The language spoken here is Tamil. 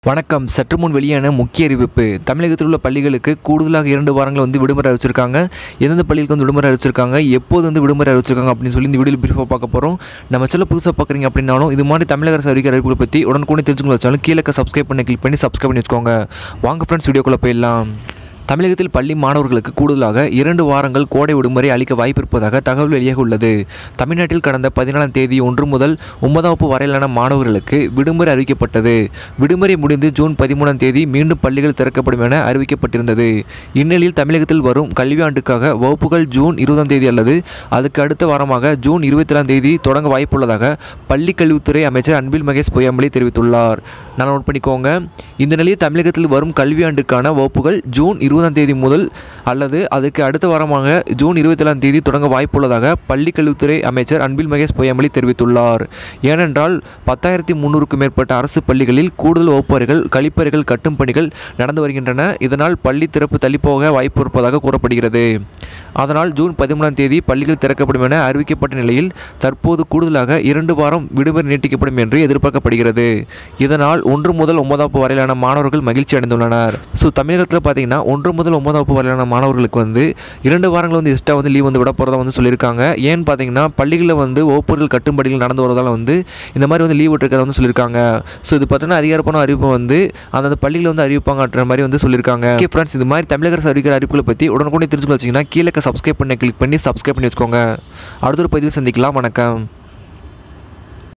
வணக்கம் சற்று முன் வெளியான முக்கிய அறிவிப்பு தமிழகத்தில் உள்ள பள்ளிகளுக்கு கூடுதலாக இரண்டு வாரங்கள் வந்து விடுமுறை அறிவிச்சிருக்காங்க எந்தெந்த பள்ளிகளுக்கு வந்து விடுமுறை அறிவிச்சிருக்காங்க எப்போது வந்து விடுமுறை அறிவிச்சிருக்காங்க அப்படின்னு சொல்லி இந்த வீடியோ பிரீஃபாக பார்க்க போகிறோம் நம்ம சில புதுசாக பார்க்குறீங்க அப்படின்னாலும் இது மாதிரி தமிழக அரசு அறிவிக்கிற அறிவிப்புகளை பற்றி உடனுக்குடனே தெரிஞ்சுக்கணும் வச்சாலும் கீழே சப்ஸ்கிரைப் பண்ணி கிளிக் பண்ணி சப்ஸ்கிரைப் பண்ணி வச்சுக்கோங்க வாங்க ஃப்ரெண்ட்ஸ் வீடியோக்குள்ளே போயிடலாம் தமிழகத்தில் பள்ளி மாணவர்களுக்கு கூடுதலாக இரண்டு வாரங்கள் கோடை விடுமுறை அளிக்க வாய்ப்பிருப்பதாக தகவல் வெளியாக உள்ளது தமிழ்நாட்டில் கடந்த பதினாலாம் தேதி ஒன்று முதல் ஒன்பதாம் வகுப்பு வரையிலான மாணவர்களுக்கு விடுமுறை அறிவிக்கப்பட்டது விடுமுறை முடிந்து ஜூன் பதிமூணாம் தேதி மீண்டும் பள்ளிகள் திறக்கப்படும் என அறிவிக்கப்பட்டிருந்தது இந்நிலையில் தமிழகத்தில் வரும் கல்வியாண்டுக்காக வகுப்புகள் ஜூன் இருபதாம் தேதி அல்லது அதுக்கு அடுத்த வாரமாக ஜூன் இருபத்தி ஏழாம் தேதி தொடங்க வாய்ப்புள்ளதாக பள்ளிக் கல்வித்துறை அமைச்சர் அன்பில் மகேஷ் பொய்யாமொழி தெரிவித்துள்ளார் நான் நோட் பண்ணிக்கோங்க இந்த நிலையில் தமிழகத்தில் வரும் கல்வியாண்டுக்கான வகுப்புகள் ஜூன் இருபதாம் தேதி முதல் அல்லது அதுக்கு அடுத்த வாரமாக ஜூன் இருபத்தேழாம் தேதி தொடங்க வாய்ப்புள்ளதாக பள்ளிக் கல்வித்துறை அமைச்சர் அன்பில் மகேஷ் பொய்யாமொழி தெரிவித்துள்ளார் ஏனென்றால் பத்தாயிரத்தி முந்நூறுக்கும் மேற்பட்ட அரசு பள்ளிகளில் கூடுதல் வகுப்பறைகள் கழிப்பறைகள் கட்டும் பணிகள் நடந்து வருகின்றன இதனால் பள்ளி திறப்பு தள்ளிப்போக வாய்ப்பு இருப்பதாக கூறப்படுகிறது அதனால் ஜூன் பதிமூணாம் தேதி பள்ளிகள் திறக்கப்படும் என அறிவிக்கப்பட்ட நிலையில் தற்போது கூடுதலாக இரண்டு வாரம் விடுமுறை நீட்டிக்கப்படும் என்று எதிர்பார்க்கப்படுகிறது இதனால் ஒன்று முதல் ஒன்பதாம் வகுப்பு வரையிலான மாணவர்கள் மகிழ்ச்சி அடைந்துள்ளனர் ஸோ தமிழகத்தில் பார்த்தீங்கன்னா ஒன்று முதல் ஒன்பதாம் வகுப்பு வரையிலான மாணவர்களுக்கு வந்து இரண்டு வாரங்கள் வந்து எக்ஸ்ட்ரா வந்து லீவ் வந்து விட போகிறதா வந்து சொல்லியிருக்காங்க ஏன்னு பார்த்தீங்கன்னா பள்ளிகளில் வந்து வகுப்புகள் கட்டும்படிகள் நடந்து வருவதால் வந்து இந்த மாதிரி வந்து லீவ் விட்டுருக்கதை வந்து சொல்லியிருக்காங்க ஸோ இது பார்த்தீங்கன்னா அதிகாரப்பூர்வ அறிவிப்பு வந்து அந்தந்த பள்ளியில் வந்து அறிவிப்பாங்கன்ற மாதிரி வந்து சொல்லியிருக்காங்க ஓகே ஃப்ரெண்ட்ஸ் இது மாதிரி தமிழக அரசு அறிவிக்கிற அறிவிப்புகளை பற்றி உடனுக்குடனே தெரிஞ்சுக்க வச்சிங்கன்னா கீழே சப்ஸ்கிரைப் பண்ணி கிளிக் பண்ணி சப்ஸ்கிரைப் பண்ணி வச்சுக்கோங்க அடுத்த ஒரு பதிவு சந்திக்கலாம் வணக்கம்